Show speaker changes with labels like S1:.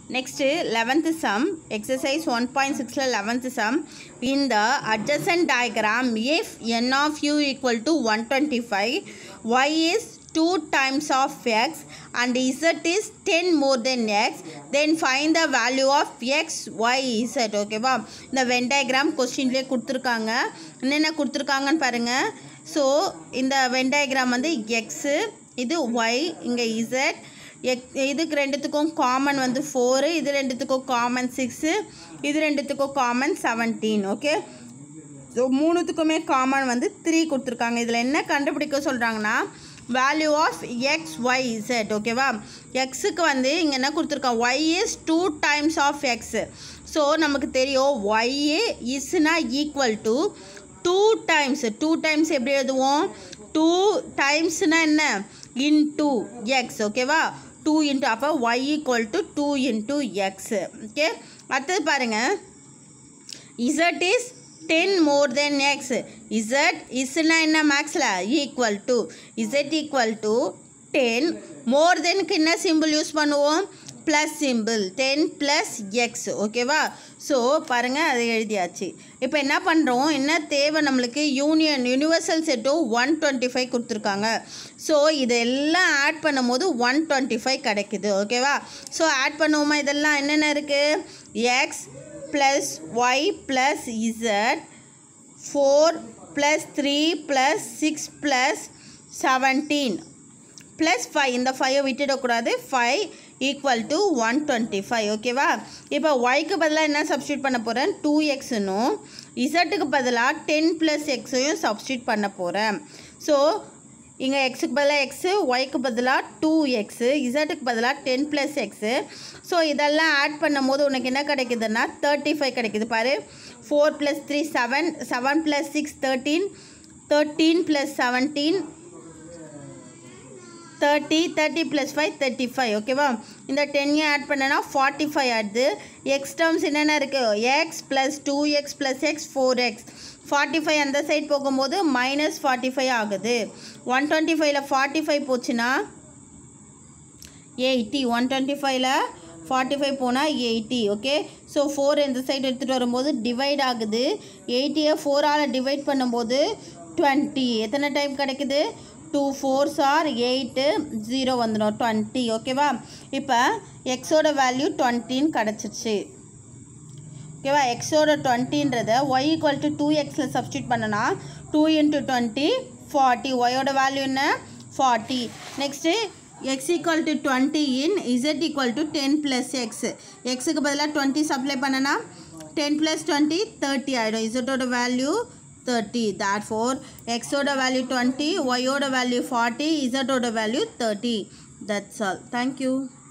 S1: next eleventh sum exercise one point சிக்ஸில் eleventh sum இந்த adjacent diagram if n of U equal to one twenty five Y is two times of X and Z is ten more than X then find the value of X Y Z ஓகேவா இந்த Venn diagram கொஸ்டின்லேயே கொடுத்துருக்காங்க என்னென்ன கொடுத்துருக்காங்கன்னு பாருங்கள் so இந்த Venn diagram வந்து X இது Y இங்கே இசட் எக் இதுக்கு ரெண்டுத்துக்கும் காமன் வந்து ஃபோரு இது ரெண்டுத்துக்கும் காமன் சிக்ஸு இது ரெண்டுத்துக்கும் காமன் செவன்டீன் ஓகே ஸோ மூணுத்துக்குமே காமன் வந்து த்ரீ கொடுத்துருக்காங்க இதில் என்ன கண்டுபிடிக்க சொல்கிறாங்கன்னா value of X Y Z ஓகேவா எக்ஸுக்கு வந்து இங்கே என்ன கொடுத்துருக்கான் Y is two times of X so நமக்கு தெரியும் ஒய் இஸ்னா equal to two times two times எப்படி எழுதுவோம் டூ டைம்ஸ்னால் என்ன இன்டூ எக்ஸ் ஓகேவா டூ இன்ட்டு அப்போ Y equal to two into X okay அடுத்தது பாருங்கள் Z is ten more than X Z இஸ்னா என்ன மேக்ஸில் equal to Z equal to ten more தெனுக்கு என்ன சிம்பிள் யூஸ் பண்ணுவோம் plus simple ten plus X ஓகேவா ஸோ பாருங்கள் அதை எழுதியாச்சு இப்போ என்ன பண்ணுறோம் என்ன தேவை நம்மளுக்கு union universal set one twenty five கொடுத்துருக்காங்க ஸோ இதெல்லாம் ஆட் பண்ணும்போது ஒன் டுவெண்ட்டி ஃபைவ் கிடைக்குது ஓகேவா ஸோ ஆட் பண்ணுவோமா இதெல்லாம் என்னென்ன இருக்குது X plus Y plus Z four plus three plus six plus seventeen plus five இந்த ஃபைவை விட்டுடக்கூடாது five equal to one twenty five ஓகேவா இப்போ ஒய்க்கு பதிலாக என்ன சப்ஸ்டியூட் பண்ண போகிறேன் டூ எக்ஸுன்னும் இசட்டுக்கு பதிலாக டென் ப்ளஸ் எக்ஸையும் சப்ஸ்டியூட் பண்ண போகிறேன் ஸோ இங்கே எக்ஸுக்கு பதிலாக எக்ஸு ஒய்க்கு பதிலாக டூ எக்ஸு இசட்டுக்கு பதிலாக டென் ப்ளஸ் எக்ஸு ஸோ இதெல்லாம் ஆட் பண்ணும் போது உனக்கு என்ன கிடைக்குதுன்னா தேர்ட்டி ஃபைவ் கிடைக்குது பாரு four plus three seven seven plus six thirteen thirteen plus seventeen thirty thirty plus five thirty five ஓகேவா இந்த டென்னையும் ஆட் பண்ணனா ஃபார்ட்டி ஃபைவ் ஆகுது எக்ஸ் டேர்ம்ஸ் என்னென்ன இருக்குது X plus two X plus X four X forty five அந்த side போகும்போது minus forty five ஆகுது ஒன் டுவெண்ட்டி ஃபைவ்ல ஃபார்ட்டி ஃபைவ் போச்சுன்னா எயிட்டி ஒன் டுவெண்ட்டி ஃபைவ்ல ஃபார்ட்டி ஃபைவ் போனால் எயிட்டி ஓகே ஸோ ஃபோர் இந்த சைடு எடுத்துகிட்டு வரும்போது டிவைட் ஆகுது எயிட்டியை ஃபோரால் டிவைட் பண்ணும்போது டுவெண்ட்டி எத்தனை டைம் கிடைக்குது two fours are eight zero வந்துடும் டுவெண்ட்டி ஓகேவா இப்போ எக்ஸோட வேல்யூ டுவெண்ட்டின்னு கிடச்சிருச்சு ஓகேவா எக்ஸோட டுவெண்ட்டின்றதை ஒய் ஈக்குவல் டு டூ எக்ஸில் சப்ஸ்டியூட் பண்ணனா டூ இன்ட்டு டுவெண்ட்டி ஃபார்ட்டி ஒயோட வேல்யூ என்ன forty next x equal to twenty in z equal to ten plus x எக்ஸுக்கு பதிலாக டுவெண்ட்டி சப்ளை பண்ணனா டென் ப்ளஸ் டுவெண்ட்டி தேர்ட்டி ஆகிடும் இசட்டோட வேல்யூ தேர்ட்டி தேட் ஃபோர் எக்ஸோட வேல்யூ டுவெண்ட்டி ஒயோட வேல்யூ ஃபார்ட்டி இசட்டோட value thirty that's all thank you